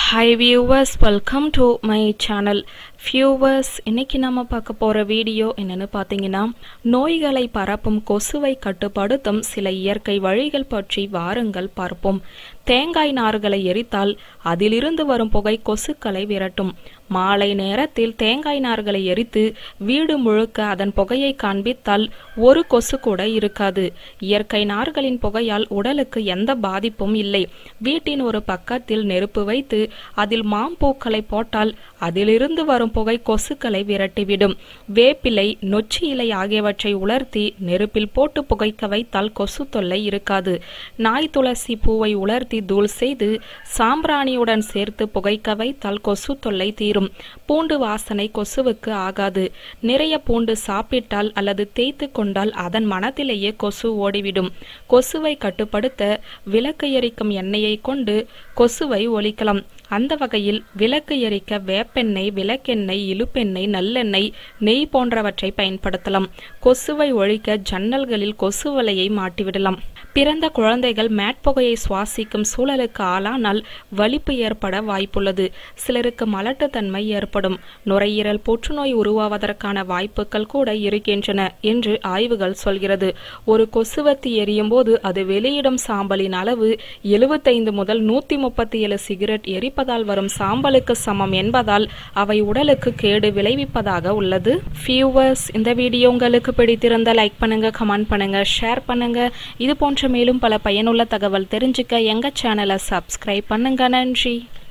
hi viewers welcome to my channel viewers இன்னைக்கு நம்ம பார்க்க போகிற வீடியோ என்னன்னு பார்த்தீங்கன்னா நோய்களை பரப்பும் கொசுவை கட்டுப்படுத்தும் சில இயற்கை வழிகள் பற்றி வாருங்கள் பார்ப்போம் தேங்காய் நார்களை எரித்தால் அதிலிருந்து வரும் புகை கொசுக்களை விரட்டும் மாலை நேரத்தில் தேங்காய் நார்களை எரித்து வீடு முழுக்க அதன் புகையை காண்பித்தால் ஒரு கொசு கூட இருக்காது இயற்கை நார்களின் புகையால் உடலுக்கு எந்த பாதிப்பும் இல்லை வீட்டின் ஒரு பக்கத்தில் நெருப்பு வைத்து அதில் மாம்பூக்களை போட்டால் அதிலிருந்து வரும் புகை கொசுக்களை விரட்டிவிடும் வேப்பிலை நொச்சி இலை ஆகியவற்றை உலர்த்தி நெருப்பில் போட்டு புகைக்க வைத்தால் கொசு தொல்லை இருக்காது நாய் துளசி பூவை உலர்த்தி தூள் செய்து சாம்பிராணியுடன் சேர்த்து புகைக்க வைத்தால் கொசு தொல்லை தீரும் பூண்டு வாசனை கொசுவுக்கு ஆகாது நிறைய பூண்டு சாப்பிட்டால் அல்லது தேய்த்து கொண்டால் அதன் மனத்திலேயே கொசு ஓடிவிடும் கொசுவை கட்டுப்படுத்த விளக்கு எரிக்கும் எண்ணெயை கொண்டு கொசுவை ஒழிக்கலாம் அந்த வகையில் விளக்கு எரிக்க வேப்பெண்ணெய் விளக்கெண்ணெய் இழுப்பெண்ணெய் நல்லெண்ணெய் நெய் போன்றவற்றை பயன்படுத்தலாம் கொசுவை ஒழிக்க ஜன்னல்களில் கொசு வலையை மாட்டிவிடலாம் பிறந்த குழந்தைகள் மேட்புகையை சுவாசிக்கும் சூழலுக்கு ஆளானால் வலிப்பு ஏற்பட வாய்ப்புள்ளது சிலருக்கு மலட்டுத்தன்மை ஏற்படும் நுரையீரல் புற்றுநோய் உருவாவதற்கான வாய்ப்புகள் கூட இருக்கின்றன என்று ஆய்வுகள் சொல்கிறது ஒரு கொசுவத்தி எரியும் போது அது வெளியிடும் சாம்பலின் அளவு எழுபத்தைந்து முதல் நூத்தி முப்பத்தி ஏழு சிகரெட் எரிப்பதால் வரும் சாம்பலுக்கு சமம் என்பதால் அவை உடலுக்கு கேடு விளைவிப்பதாக உள்ளது ஃபியூவர்ஸ் இந்த வீடியோ உங்களுக்கு பிடித்திருந்த லைக் பண்ணுங்க கமெண்ட் பண்ணுங்க ஷேர் பண்ணுங்க இது போன்ற மேலும் பல பயனுள்ள தகவல் தெரிஞ்சுக்க எங்க சேனலை சப்ஸ்கிரைப் பண்ணுங்க நன்றி